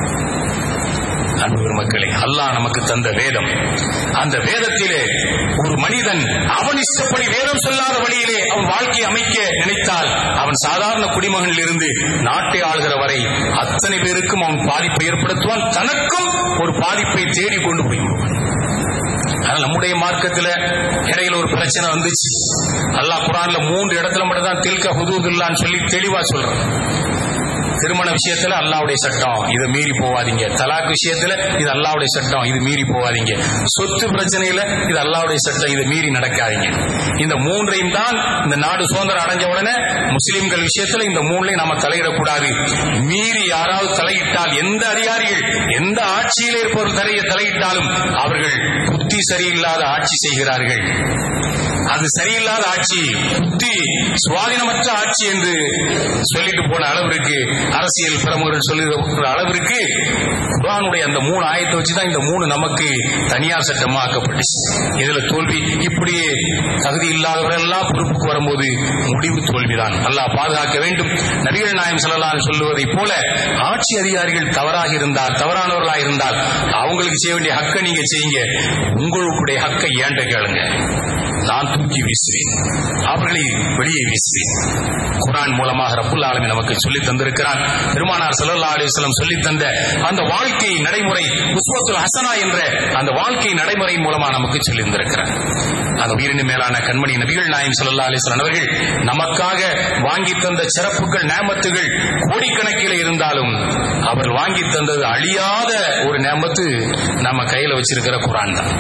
அன்பு பெருமக்களே அல்லாஹ் நமக்கு தந்த வேதம் அந்த வேதத்திலே ஒரு மனிதன் அவன் இஷ்டப்படி வேதம் சொல்லாத வழியிலே அவன் வாழ்க்கையை அமைக்க நினைத்தால் அவன் சாதாரண குடிமகனில் இருந்து நாட்டை ஆள்கிற வரை அத்தனை பேருக்கும் அவன் பாதிப்பை ஏற்படுத்துவான் தனக்கும் ஒரு பாதிப்பை தேடி கொண்டு போய் அதனால ஆனால் நம்முடைய மார்க்கத்துல இடையில ஒரு பிரச்சனை வந்துச்சு அல்லாஹ் குரான்ல மூன்று இடத்துல மட்டும் தான் தில்க ஹுதூதுல்லான்னு சொல்லி தெளிவா சொல்றான் திருமண விஷயத்துல அல்லாவுடைய சட்டம் இதை மீறி போவாதீங்க தலாக் விஷயத்துல இது அல்லாவுடைய சட்டம் இது மீறி போவாதீங்க சொத்து பிரச்சனையில இது அல்லாவுடைய சட்டம் இதை மீறி நடக்காதீங்க இந்த மூன்றையும் தான் இந்த நாடு சுதந்திரம் அடைஞ்ச உடனே முஸ்லிம்கள் விஷயத்துல இந்த மூணுலையும் நாம தலையிடக்கூடாது மீறி யாராவது தலையிட்டால் எந்த அதிகாரிகள் எந்த ஆட்சியில் இருப்பவர்கள் தலைய தலையிட்டாலும் அவர்கள் புத்தி சரியில்லாத ஆட்சி செய்கிறார்கள் அது சரியில்லாத ஆட்சி புத்தி சுவாதீனமற்ற ஆட்சி என்று சொல்லிட்டு போன அளவிற்கு அரசியல் பிரமுகர்கள் சொல்லுகிற அளவிற்கு குரானுடைய அந்த மூணு ஆயத்தை வச்சுதான் இந்த மூணு நமக்கு தனியார் சட்டமா ஆக்கப்பட்டுச்சு இதுல தோல்வி இப்படியே தகுதி இல்லாதவரெல்லாம் பொறுப்புக்கு வரும்போது முடிவு தோல்விதான் அல்லாஹ் பாதுகாக்க வேண்டும் நபிகள் நாயம் சொல்லலாம் சொல்லுவதை போல ஆட்சி அதிகாரிகள் தவறாக இருந்தால் தவறானவர்களாக இருந்தால் அவங்களுக்கு செய்ய வேண்டிய ஹக்கை நீங்க செய்யுங்க உங்களுடைய ஹக்கை ஏண்ட கேளுங்க நான் தூக்கி வீசுவேன் அவர்களை வெளியே வீசுவேன் குரான் மூலமாக ரப்புல் ஆலமி நமக்கு சொல்லி தந்திருக்கிறான் பெருமானார் ஸல்லல்லாஹு அலைஹி வஸல்லம் சொல்லி தந்த அந்த வாழ்க்கை நடைமுறை உஸ்வத்துல் ஹசனா என்ற அந்த வாழ்க்கை நடைமுறை மூலமா நமக்கு சொல்லி தந்திருக்கிறார் அந்த உயிரின் மேலான கண்மணி நபிகள் நாயம் ஸல்லல்லாஹு அலைஹி வஸல்லம் அவர்கள் நமக்காக வாங்கி தந்த சிறப்புகள் நேமத்துகள் கோடிக்கணக்கில் இருந்தாலும் அவர் வாங்கி தந்தது அழியாத ஒரு நேமத்து நம்ம கையில வச்சிருக்கிற குரான் தான்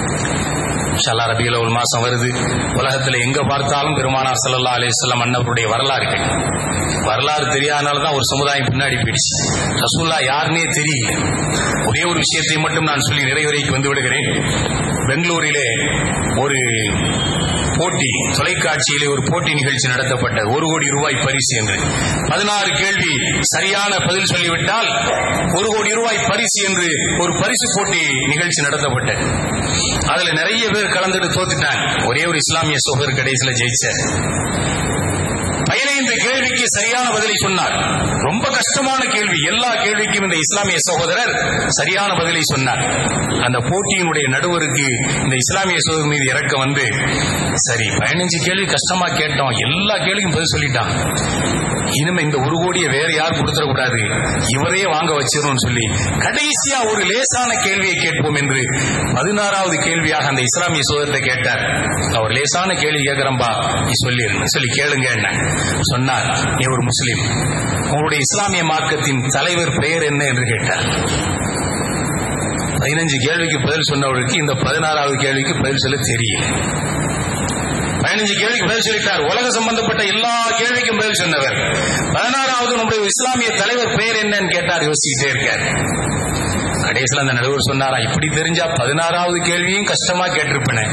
ஷல்லா ரபியில ஒரு மாசம் வருது உலகத்துல எங்க பார்த்தாலும் பெருமானார் ஸல்லல்லாஹு அலைஹி வஸல்லம் அன்னவருடைய வரலாறுகள் வரலாறு தெரியாதனால தான் ஒரு சமுதாயம் பின்னாடி போயிடுச்சு ரசூல்லா யாருன்னே தெரியல ஒரே ஒரு விஷயத்தை மட்டும் நான் சொல்லி நிறைவுரைக்கு வந்து விடுகிறேன் பெங்களூரிலே ஒரு போட்டி தொலைக்காட்சியிலே ஒரு போட்டி நிகழ்ச்சி நடத்தப்பட்டது ஒரு கோடி ரூபாய் பரிசு என்று பதினாறு கேள்வி சரியான பதில் சொல்லிவிட்டால் ஒரு கோடி ரூபாய் பரிசு என்று ஒரு பரிசு போட்டி நிகழ்ச்சி நடத்தப்பட்டது அதுல நிறைய பேர் கலந்துட்டு தோத்துட்டாங்க ஒரே ஒரு இஸ்லாமிய சோதர் கடைசியில ஜெயிச்சார் பதினைந்து கேள்விக்கு சரியான பதிலை சொன்னார் ரொம்ப கஷ்டமான கேள்வி எல்லா கேள்விக்கும் இந்த இஸ்லாமிய சகோதரர் சரியான பதிலை சொன்னார் அந்த போட்டியினுடைய நடுவருக்கு இந்த இஸ்லாமிய சகோதரர் மீது இறக்க வந்து சரி பதினஞ்சு கேள்வி கஷ்டமா கேட்டோம் எல்லா கேள்விக்கும் பதில் சொல்லிட்டான் இனிமே இந்த ஒரு கோடியை வேற யாரும் கொடுத்துடக்கூடாது இவரே வாங்க வச்சிடணும்னு சொல்லி கடைசியா ஒரு லேசான கேள்வியை கேட்போம் என்று பதினாறாவது கேள்வியாக அந்த இஸ்லாமிய சோதரத்தை கேட்டார் அவர் லேசான கேள்வி கேட்கிறம்பா நீ சொல்லி சொல்லி கேளுங்க என்ன சொன்னார் நீ ஒரு முஸ்லீம் உங்களுடைய இஸ்லாமிய மார்க்கத்தின் தலைவர் பெயர் என்ன என்று கேட்டார் பதினஞ்சு கேள்விக்கு பதில் சொன்னவருக்கு இந்த பதினாறாவது கேள்விக்கு பதில் சொல்ல தெரியல பதினஞ்சு கேள்விக்கு பதில் சொல்லிட்டார் உலக சம்பந்தப்பட்ட எல்லா கேள்விக்கும் பதில் சொன்னவர் பதினாறாவது நம்முடைய இஸ்லாமிய தலைவர் பெயர் என்னன்னு கேட்டார் யோசிச்சுட்டே இருக்கார் கடைசியில் அந்த நடுவர் சொன்னாரா இப்படி தெரிஞ்சா பதினாறாவது கேள்வியும் கஷ்டமா கேட்டிருப்பேன்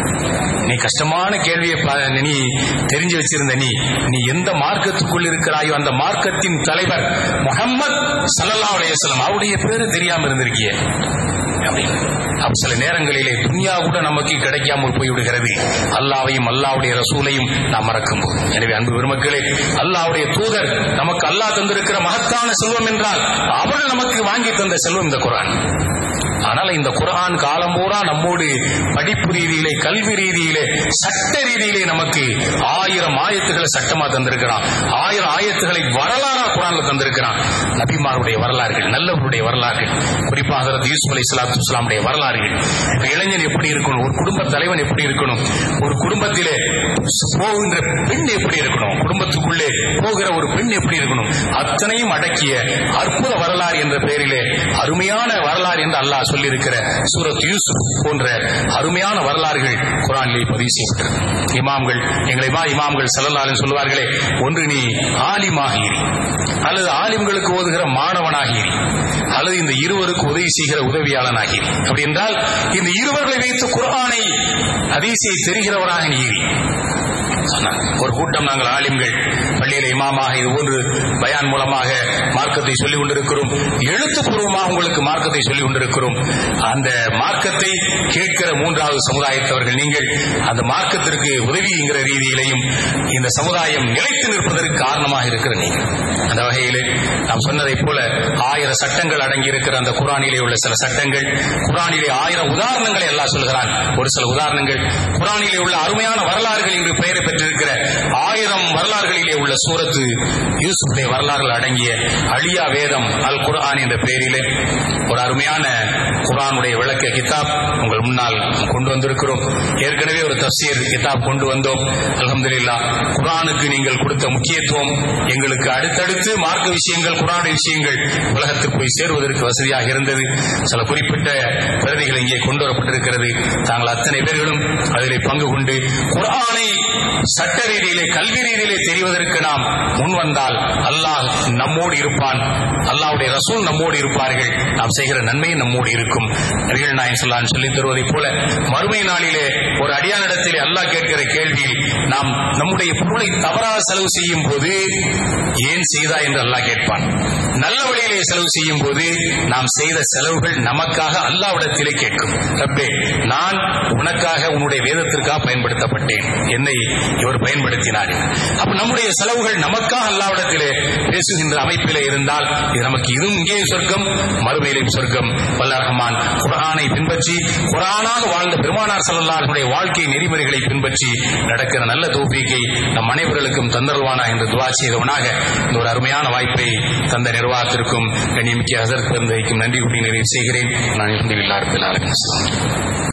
நீ கஷ்டமான கேள்வியை பா- நீ தெரிஞ்சு வச்சிருந்த நீ நீ எந்த மார்க்கத்துக்குள் இருக்கிறாயோ அந்த மார்க்கத்தின் தலைவர் முகம்மது சல்லல்லாஹு அலைஹி வஸல்லம் அவருடைய பேரு தெரியாம இருந்திருக்கிய அப்படின்னு அப்ப சில நேரங்களிலே துன்யா கூட நமக்கு கிடைக்காமல் போய்விடுகிறது அல்லாவையும் அல்லாவுடைய ரசூலையும் நாம் மறக்கும்போது எனவே அன்பு பெருமக்களே அல்லாவுடைய தூதர் நமக்கு அல்லாஹ் தந்திருக்கிற மகத்தான செல்வம் என்றால் அவர்கள் நமக்கு வாங்கி தந்த செல்வம் இந்த குரான் ஆனால் இந்த குரான் காலம் பூரா நம்மோடு படிப்பு ரீதியிலே கல்வி ரீதியிலே சட்ட ரீதியிலே நமக்கு ஆயிரம் ஆயத்துக்களை சட்டமா தந்திருக்கிறான் ஆயிரம் ஆயத்துக்களை வரலாறா குரான்ல தந்திருக்கிறான் நபிமாருடைய வரலாறுகள் நல்லவருடைய வரலாறுகள் குறிப்பாக ஹதரத் யூசுப் அலை சலாத்து இஸ்லாமுடைய வரலாறுகள் இப்ப இளைஞன் எப்படி இருக்கணும் ஒரு குடும்ப தலைவன் எப்படி இருக்கணும் ஒரு குடும்பத்திலே போகின்ற பெண் எப்படி இருக்கணும் குடும்பத்துக்குள்ளே போகிற ஒரு பெண் எப்படி இருக்கணும் அத்தனையும் அடக்கிய அற்புத வரலாறு என்ற பெயரிலே அருமையான வரலாறு என்று அல்லாஹ் சொல்லியிருக்கிற சூரத் யூசுப் போன்ற அருமையான வரலாறுகள் குரானிலே பதிவு செய்யப்பட்டிருக்கு இமாம்கள் எங்களை மா இமாம்கள் செல்லலாலும் சொல்வார்களே ஒன்று நீ ஆலிமாக இரு அல்லது ஆலிம்களுக்கு ஓதுகிற மாணவனாக இரு அல்லது இந்த இருவருக்கு உதவி செய்கிற உதவியாளனாக இரு அப்படி என்றால் இந்த இருவர்களை வைத்து குர்ஆனை ஹதீஸை தெரிகிறவராக நீ இரு சொன்னார். ஒரு கூட்டம் நாங்கள் ஆலிம்கள் பள்ளியில இமாமாக இது போன்று பயான் மூலமாக மார்க்கத்தை சொல்லிக் கொண்டிருக்கிறோம் எழுத்துப்பூர்வமாக உங்களுக்கு மார்க்கத்தை சொல்லிக் கொண்டிருக்கிறோம் அந்த மார்க்கத்தை கேட்கிற மூன்றாவது சமுதாயத்தவர்கள் நீங்கள் அந்த மார்க்கத்திற்கு உதவிங்கிற ரீதியிலையும் இந்த சமுதாயம் நிலைத்து நிற்பதற்கு காரணமாக இருக்கிற நீங்கள் அந்த வகையிலே நாம் சொன்னதைப் போல ஆயிரம் சட்டங்கள் அடங்கி இருக்கிற அந்த குரானிலே உள்ள சில சட்டங்கள் குரானிலே ஆயிரம் உதாரணங்களை எல்லாம் சொல்கிறான் ஒரு சில உதாரணங்கள் குரானிலே உள்ள அருமையான வரலாறுகள் என்று பெயரை பெற்றிருக்கிற ஆயிரம் வரலாறுகளிலே உள்ள சூரத்து யூசுஃபுடைய வரலாறுகள் அடங்கிய அழியா வேதம் அல் குர்ஆன் என்ற பெயரிலே ஒரு அருமையான குர்ஆனுடைய விளக்க கிதாப் உங்கள் முன்னால் கொண்டு வந்திருக்கிறோம் ஏற்கனவே ஒரு தப்சீர் கிதாப் கொண்டு வந்தோம் அல்ஹம்துலில்லாஹ் குர்ஆனுக்கு நீங்கள் கொடுத்த முக்கியத்துவம் எங்களுக்கு அடுத்தடுத்து மார்க்க விஷயங்கள் குர்ஆனுடைய விஷயங்கள் உலகத்துக்கு போய் சேருவதற்கு வசதியாக இருந்தது சில குறிப்பிட்ட பிரதிகள் இங்கே கொண்டு வரப்பட்டிருக்கிறது தாங்கள் அத்தனை பேர்களும் அதிலே பங்கு கொண்டு குர்ஆனை சட்ட ரீதியிலே கல்வி ரீதியிலே தெரிவதற்கு நாம் முன் வந்தால் அல்லாஹ் நம்மோடு இருப்பான் அல்லாஹ்வுடைய ரசூல் நம்மோடு இருப்பார்கள் நாம் செய்கிற நன்மை நம்மோடு இருக்கும் நபிகள் நாயகம் சொல்லான் சொல்லித் தருவதைப் போல மறுமை நாளிலே ஒரு அடியானிடத்திலே அல்லாஹ் கேட்கிற கேள்வியில் நாம் நம்முடைய பொருளை தவறாக செலவு செய்யும் போது ஏன் செய்தா என்று அல்லாஹ் கேட்பான் நல்ல வழியிலே செலவு செய்யும் போது நாம் செய்த செலவுகள் நமக்காக அல்லாவிடத்திலே கேட்கும் ரப்பே நான் உனக்காக உன்னுடைய வேதத்திற்காக பயன்படுத்தப்பட்டேன் என்னை இவர் பயன்படுத்தினார் அப்ப நம்முடைய செலவுகள் நமக்காக அல்லாவிடத்திலே பேசுகின்ற அமைப்பிலே இருந்தால் இது நமக்கு இதுவும் இங்கேயும் சொர்க்கம் மறுமையிலும் சொர்க்கம் வல்ல ரஹ்மான் குரானை பின்பற்றி குரானாக வாழ்ந்த பெருமானார் ஸல்லல்லாஹு வாழ்க்கை நெறிமுறைகளை பின்பற்றி நடக்கிற நல்ல தௌஃபீக்கை நம் அனைவர்களுக்கும் தந்தருவானா என்று துவா செய்தவனாக இந்த ஒரு அருமையான வாய்ப்பை தந்த நிர்வாகத்திற்கும் கண்ணியமிக்க ஹசரத் பெருந்தைக்கும் நன்றி கூட்டி நிறைவு செய்கிறேன் நான் இருந்து இல்லாருப்பில்